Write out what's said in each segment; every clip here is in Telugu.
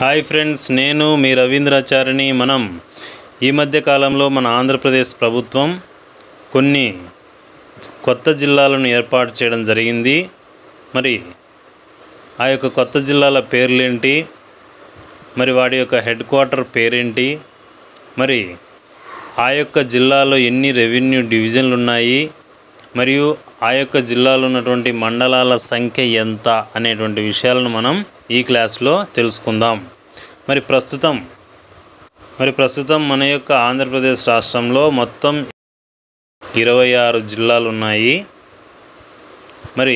హాయ్ ఫ్రెండ్స్ నేను మీ రవీంద్రాచారిని మనం ఈ మధ్య కాలంలో మన ఆంధ్రప్రదేశ్ ప్రభుత్వం కొన్ని కొత్త జిల్లాలను ఏర్పాటు చేయడం జరిగింది మరి ఆ యొక్క కొత్త జిల్లాల పేర్లేంటి మరి వాటి యొక్క హెడ్ క్వార్టర్ పేరేంటి మరి ఆ యొక్క జిల్లాలో ఎన్ని రెవెన్యూ డివిజన్లు ఉన్నాయి మరియు ఆ యొక్క జిల్లాలో ఉన్నటువంటి మండలాల సంఖ్య ఎంత అనేటువంటి విషయాలను మనం ఈ క్లాస్లో తెలుసుకుందాం మరి ప్రస్తుతం మరి ప్రస్తుతం మన యొక్క ఆంధ్రప్రదేశ్ రాష్ట్రంలో మొత్తం ఇరవై ఆరు జిల్లాలు ఉన్నాయి మరి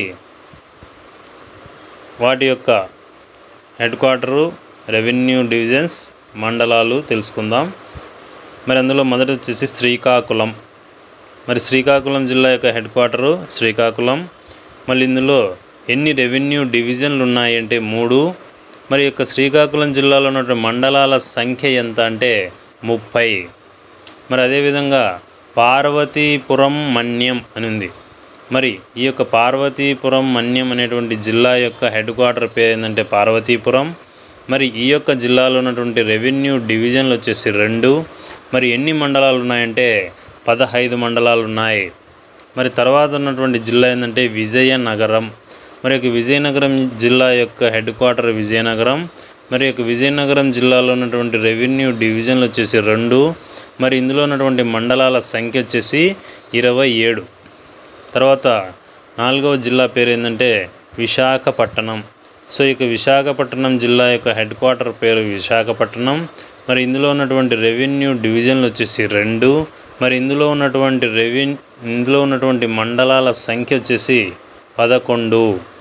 వాటి యొక్క హెడ్ క్వార్టరు రెవెన్యూ డివిజన్స్ మండలాలు తెలుసుకుందాం మరి అందులో మొదటి వచ్చేసి శ్రీకాకుళం మరి శ్రీకాకుళం జిల్లా యొక్క హెడ్ క్వార్టరు శ్రీకాకుళం మళ్ళీ ఇందులో ఎన్ని రెవెన్యూ డివిజన్లు ఉన్నాయంటే మూడు మరి యొక్క శ్రీకాకుళం జిల్లాలో ఉన్నటువంటి మండలాల సంఖ్య ఎంత అంటే ముప్పై మరి అదేవిధంగా పార్వతీపురం మన్యం అని ఉంది మరి ఈ యొక్క పార్వతీపురం మన్యం అనేటువంటి జిల్లా యొక్క హెడ్ క్వార్టర్ పేరు ఏంటంటే పార్వతీపురం మరి ఈ యొక్క జిల్లాలో ఉన్నటువంటి రెవెన్యూ డివిజన్లు వచ్చేసి రెండు మరి ఎన్ని మండలాలు ఉన్నాయంటే పదహైదు మండలాలు ఉన్నాయి మరి తర్వాత ఉన్నటువంటి జిల్లా ఏంటంటే విజయనగరం మరి యొక్క విజయనగరం జిల్లా యొక్క హెడ్ క్వార్టర్ విజయనగరం మరి యొక్క విజయనగరం జిల్లాలో ఉన్నటువంటి రెవెన్యూ డివిజన్లు వచ్చేసి రెండు మరి ఇందులో ఉన్నటువంటి మండలాల సంఖ్య వచ్చేసి ఇరవై ఏడు తర్వాత నాలుగవ జిల్లా పేరు ఏంటంటే విశాఖపట్నం సో ఇక విశాఖపట్నం జిల్లా యొక్క హెడ్ క్వార్టర్ పేరు విశాఖపట్నం మరి ఇందులో ఉన్నటువంటి రెవెన్యూ డివిజన్లు వచ్చేసి రెండు మరి ఇందులో ఉన్నటువంటి రెవెన్ ఇందులో ఉన్నటువంటి మండలాల సంఖ్య వచ్చేసి పదకొండు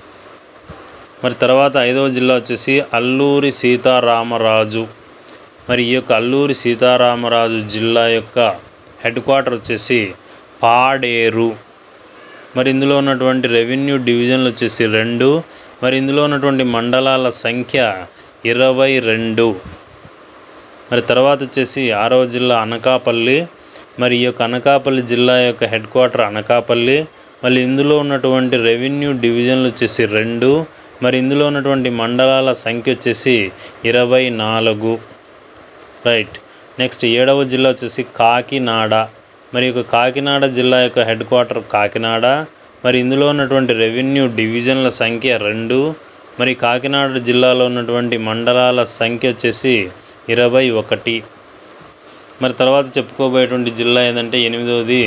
మరి తర్వాత ఐదవ జిల్లా వచ్చేసి అల్లూరి సీతారామరాజు మరి ఈ యొక్క అల్లూరి సీతారామరాజు జిల్లా యొక్క హెడ్ క్వార్టర్ వచ్చేసి పాడేరు మరి ఇందులో ఉన్నటువంటి రెవెన్యూ డివిజన్లు వచ్చేసి రెండు మరి ఇందులో ఉన్నటువంటి మండలాల సంఖ్య ఇరవై రెండు మరి తర్వాత వచ్చేసి ఆరవ జిల్లా అనకాపల్లి మరి ఈ యొక్క అనకాపల్లి జిల్లా యొక్క హెడ్ క్వార్టర్ అనకాపల్లి మళ్ళీ ఇందులో ఉన్నటువంటి రెవెన్యూ డివిజన్లు వచ్చేసి రెండు మరి ఇందులో ఉన్నటువంటి మండలాల సంఖ్య వచ్చేసి ఇరవై నాలుగు రైట్ నెక్స్ట్ ఏడవ జిల్లా వచ్చేసి కాకినాడ మరి యొక్క కాకినాడ జిల్లా యొక్క హెడ్ క్వార్టర్ కాకినాడ మరి ఇందులో ఉన్నటువంటి రెవెన్యూ డివిజన్ల సంఖ్య రెండు మరి కాకినాడ జిల్లాలో ఉన్నటువంటి మండలాల సంఖ్య వచ్చేసి ఇరవై ఒకటి మరి తర్వాత చెప్పుకోబోయేటువంటి జిల్లా ఏంటంటే ఎనిమిదవది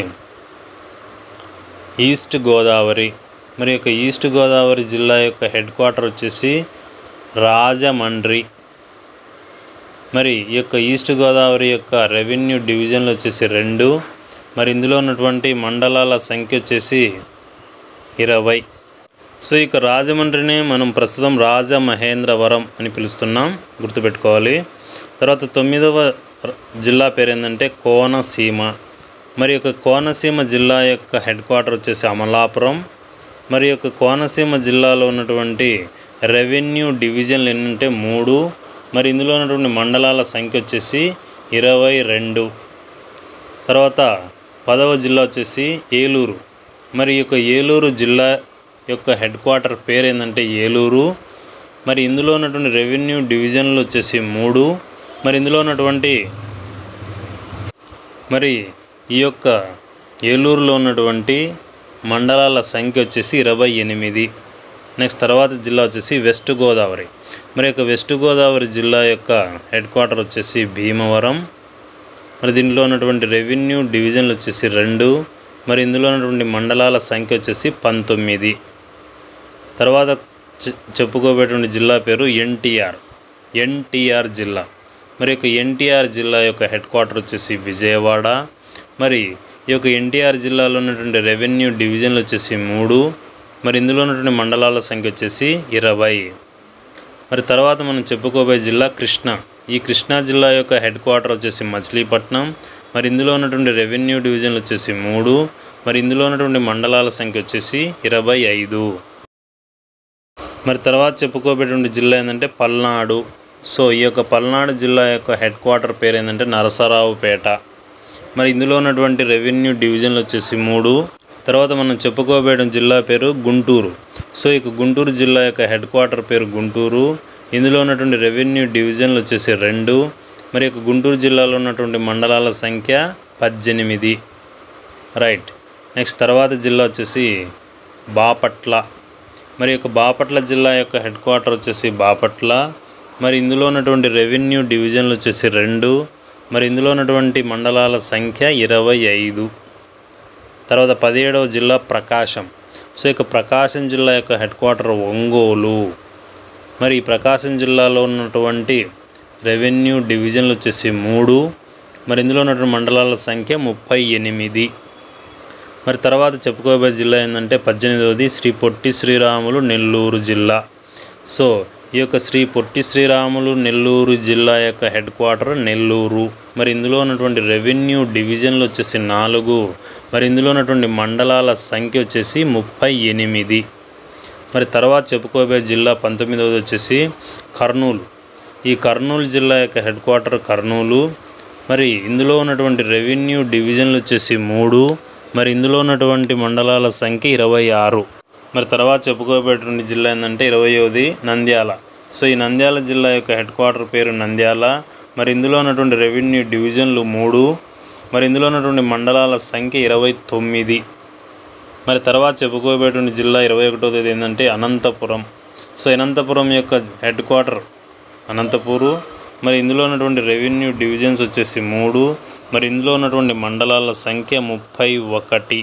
ఈస్ట్ గోదావరి మరి యొక్క ఈస్ట్ గోదావరి జిల్లా యొక్క హెడ్ క్వార్టర్ వచ్చేసి రాజమండ్రి మరి ఈ యొక్క ఈస్ట్ గోదావరి యొక్క రెవెన్యూ డివిజన్లు వచ్చేసి రెండు మరి ఇందులో ఉన్నటువంటి మండలాల సంఖ్య వచ్చేసి ఇరవై సో ఇక రాజమండ్రిని మనం ప్రస్తుతం రాజమహేంద్రవరం అని పిలుస్తున్నాం గుర్తుపెట్టుకోవాలి తర్వాత తొమ్మిదవ ర- జిల్లా పేరు ఏంటంటే కోనసీమ మరి యొక్క కోనసీమ జిల్లా యొక్క హెడ్ క్వార్టర్ వచ్చేసి అమలాపురం మరి యొక్క కోనసీమ జిల్లాలో ఉన్నటువంటి రెవెన్యూ డివిజన్లు ఎన్ని ఉంటే మూడు మరి ఇందులో ఉన్నటువంటి మండలాల సంఖ్య వచ్చేసి ఇరవై రెండు తర్వాత పదవ జిల్లా వచ్చేసి ఏలూరు మరి ఈ యొక్క ఏలూరు జిల్లా యొక్క హెడ్ క్వార్టర్ పేరు ఏంటంటే ఏలూరు మరి ఇందులో ఉన్నటువంటి రెవెన్యూ డివిజన్లు వచ్చేసి మూడు మరి ఇందులో ఉన్నటువంటి మరి ఈ యొక్క ఏలూరులో ఉన్నటువంటి మండలాల సంఖ్య వచ్చేసి ఇరవై ఎనిమిది నెక్స్ట్ తర్వాత జిల్లా వచ్చేసి వెస్ట్ గోదావరి మరి యొక్క వెస్ట్ గోదావరి జిల్లా యొక్క హెడ్ క్వార్టర్ వచ్చేసి భీమవరం మరి దీనిలో ఉన్నటువంటి రెవెన్యూ డివిజన్లు వచ్చేసి రెండు మరి ఇందులో ఉన్నటువంటి మండలాల సంఖ్య వచ్చేసి పంతొమ్మిది తర్వాత చె- చెప్పుకోబోయేటువంటి జిల్లా పేరు ఎన్టీఆర్ ఎన్టీఆర్ జిల్లా మరి యొక్క ఎన్టీఆర్ జిల్లా యొక్క హెడ్ క్వార్టర్ వచ్చేసి విజయవాడ మరి ఈ యొక్క ఎన్టీఆర్ జిల్లాలో ఉన్నటువంటి రెవెన్యూ డివిజన్లు వచ్చేసి మూడు మరి ఇందులో ఉన్నటువంటి మండలాల సంఖ్య వచ్చేసి ఇరవై మరి తర్వాత మనం చెప్పుకోబోయే జిల్లా కృష్ణా ఈ కృష్ణా జిల్లా యొక్క హెడ్ క్వార్టర్ వచ్చేసి మచిలీపట్నం మరి ఇందులో ఉన్నటువంటి రెవెన్యూ డివిజన్లు వచ్చేసి మూడు మరి ఇందులో ఉన్నటువంటి మండలాల సంఖ్య వచ్చేసి ఇరవై ఐదు మరి తర్వాత చెప్పుకోబేటువంటి జిల్లా ఏంటంటే పల్నాడు సో ఈ యొక్క పల్నాడు జిల్లా యొక్క హెడ్ క్వార్టర్ పేరు ఏంటంటే నరసరావుపేట మరి ఇందులో ఉన్నటువంటి రెవెన్యూ డివిజన్లు వచ్చేసి మూడు తర్వాత మనం చెప్పుకోబోయే జిల్లా పేరు గుంటూరు సో ఇక గుంటూరు జిల్లా యొక్క హెడ్ క్వార్టర్ పేరు గుంటూరు ఇందులో ఉన్నటువంటి రెవెన్యూ డివిజన్లు వచ్చేసి రెండు మరి యొక్క గుంటూరు జిల్లాలో ఉన్నటువంటి మండలాల సంఖ్య పద్దెనిమిది రైట్ నెక్స్ట్ తర్వాత జిల్లా వచ్చేసి బాపట్ల మరి యొక్క బాపట్ల జిల్లా యొక్క హెడ్ క్వార్టర్ వచ్చేసి బాపట్ల మరి ఇందులో ఉన్నటువంటి రెవెన్యూ డివిజన్లు వచ్చేసి రెండు మరి ఇందులో ఉన్నటువంటి మండలాల సంఖ్య ఇరవై ఐదు తర్వాత పదిహేడవ జిల్లా ప్రకాశం సో ఇక ప్రకాశం జిల్లా యొక్క హెడ్ క్వార్టర్ ఒంగోలు మరి ఈ ప్రకాశం జిల్లాలో ఉన్నటువంటి రెవెన్యూ డివిజన్లు వచ్చేసి మూడు మరి ఇందులో ఉన్నటువంటి మండలాల సంఖ్య ముప్పై ఎనిమిది మరి తర్వాత చెప్పుకోబోయే జిల్లా ఏంటంటే పద్దెనిమిదవది శ్రీ పొట్టి శ్రీరాములు నెల్లూరు జిల్లా సో ఈ యొక్క శ్రీ పొట్టి శ్రీరాములు నెల్లూరు జిల్లా యొక్క హెడ్ క్వార్టర్ నెల్లూరు మరి ఇందులో ఉన్నటువంటి రెవెన్యూ డివిజన్లు వచ్చేసి నాలుగు మరి ఇందులో ఉన్నటువంటి మండలాల సంఖ్య వచ్చేసి ముప్పై ఎనిమిది మరి తర్వాత చెప్పుకోబోయే జిల్లా పంతొమ్మిదవది వచ్చేసి కర్నూలు ఈ కర్నూలు జిల్లా యొక్క హెడ్ క్వార్టర్ కర్నూలు మరి ఇందులో ఉన్నటువంటి రెవెన్యూ డివిజన్లు వచ్చేసి మూడు మరి ఇందులో ఉన్నటువంటి మండలాల సంఖ్య ఇరవై ఆరు మరి తర్వాత చెప్పుకోబోయేటువంటి జిల్లా ఏంటంటే ఇరవయవది నంద్యాల సో ఈ నంద్యాల జిల్లా యొక్క హెడ్ క్వార్టర్ పేరు నంద్యాల మరి ఇందులో ఉన్నటువంటి రెవెన్యూ డివిజన్లు మూడు మరి ఇందులో ఉన్నటువంటి మండలాల సంఖ్య ఇరవై తొమ్మిది మరి తర్వాత చెప్పుకోబోయేటువంటి జిల్లా ఇరవై ఒకటో తేదీ ఏంటంటే అనంతపురం సో అనంతపురం యొక్క హెడ్ క్వార్టర్ అనంతపూరు మరి ఇందులో ఉన్నటువంటి రెవెన్యూ డివిజన్స్ వచ్చేసి మూడు మరి ఇందులో ఉన్నటువంటి మండలాల సంఖ్య ముప్పై ఒకటి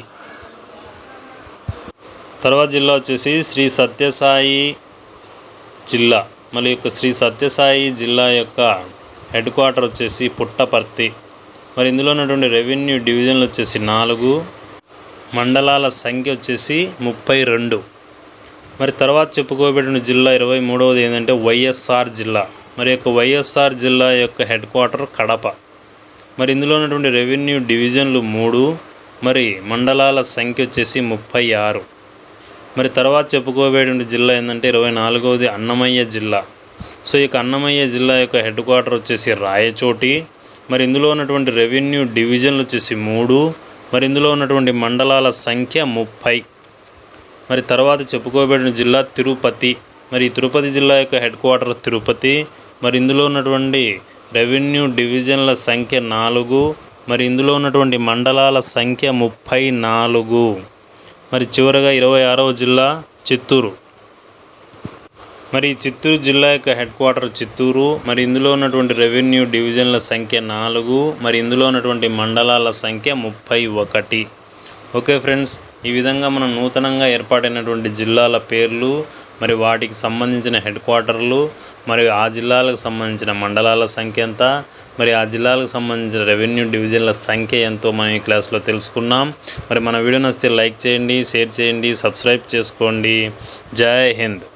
తర్వాత జిల్లా వచ్చేసి శ్రీ సత్యసాయి జిల్లా మరి యొక్క శ్రీ సత్యసాయి జిల్లా యొక్క హెడ్ క్వార్టర్ వచ్చేసి పుట్టపర్తి మరి ఇందులో ఉన్నటువంటి రెవెన్యూ డివిజన్లు వచ్చేసి నాలుగు మండలాల సంఖ్య వచ్చేసి ముప్పై రెండు మరి తర్వాత చెప్పుకోబడిన జిల్లా ఇరవై మూడవది ఏంటంటే వైఎస్ఆర్ జిల్లా మరి యొక్క వైఎస్ఆర్ జిల్లా యొక్క హెడ్ క్వార్టర్ కడప మరి ఇందులో ఉన్నటువంటి రెవెన్యూ డివిజన్లు మూడు మరి మండలాల సంఖ్య వచ్చేసి ముప్పై ఆరు మరి తర్వాత చెప్పుకోబడిన జిల్లా ఏంటంటే ఇరవై నాలుగవది అన్నమయ్య జిల్లా సో ఈ యొక్క అన్నమయ్య జిల్లా యొక్క హెడ్ క్వార్టర్ వచ్చేసి రాయచోటి మరి ఇందులో ఉన్నటువంటి రెవెన్యూ డివిజన్లు వచ్చేసి మూడు మరి ఇందులో ఉన్నటువంటి మండలాల సంఖ్య ముప్పై మరి తర్వాత చెప్పుకోబడిన జిల్లా తిరుపతి మరి ఈ తిరుపతి జిల్లా యొక్క హెడ్ క్వార్టర్ తిరుపతి మరి ఇందులో ఉన్నటువంటి రెవెన్యూ డివిజన్ల సంఖ్య నాలుగు మరి ఇందులో ఉన్నటువంటి మండలాల సంఖ్య ముప్పై నాలుగు మరి చివరగా ఇరవై ఆరవ జిల్లా చిత్తూరు మరి ఈ చిత్తూరు జిల్లా యొక్క హెడ్ క్వార్టర్ చిత్తూరు మరి ఇందులో ఉన్నటువంటి రెవెన్యూ డివిజన్ల సంఖ్య నాలుగు మరి ఇందులో ఉన్నటువంటి మండలాల సంఖ్య ముప్పై ఒకటి ఓకే ఫ్రెండ్స్ ఈ విధంగా మనం నూతనంగా ఏర్పాటైనటువంటి జిల్లాల పేర్లు మరి వాటికి సంబంధించిన హెడ్ క్వార్టర్లు మరి ఆ జిల్లాలకు సంబంధించిన మండలాల సంఖ్య ఎంత మరి ఆ జిల్లాలకు సంబంధించిన రెవెన్యూ డివిజన్ల సంఖ్య ఎంతో మనం ఈ క్లాస్లో తెలుసుకున్నాం మరి మన వీడియో నచ్చితే లైక్ చేయండి షేర్ చేయండి సబ్స్క్రైబ్ చేసుకోండి జై హింద్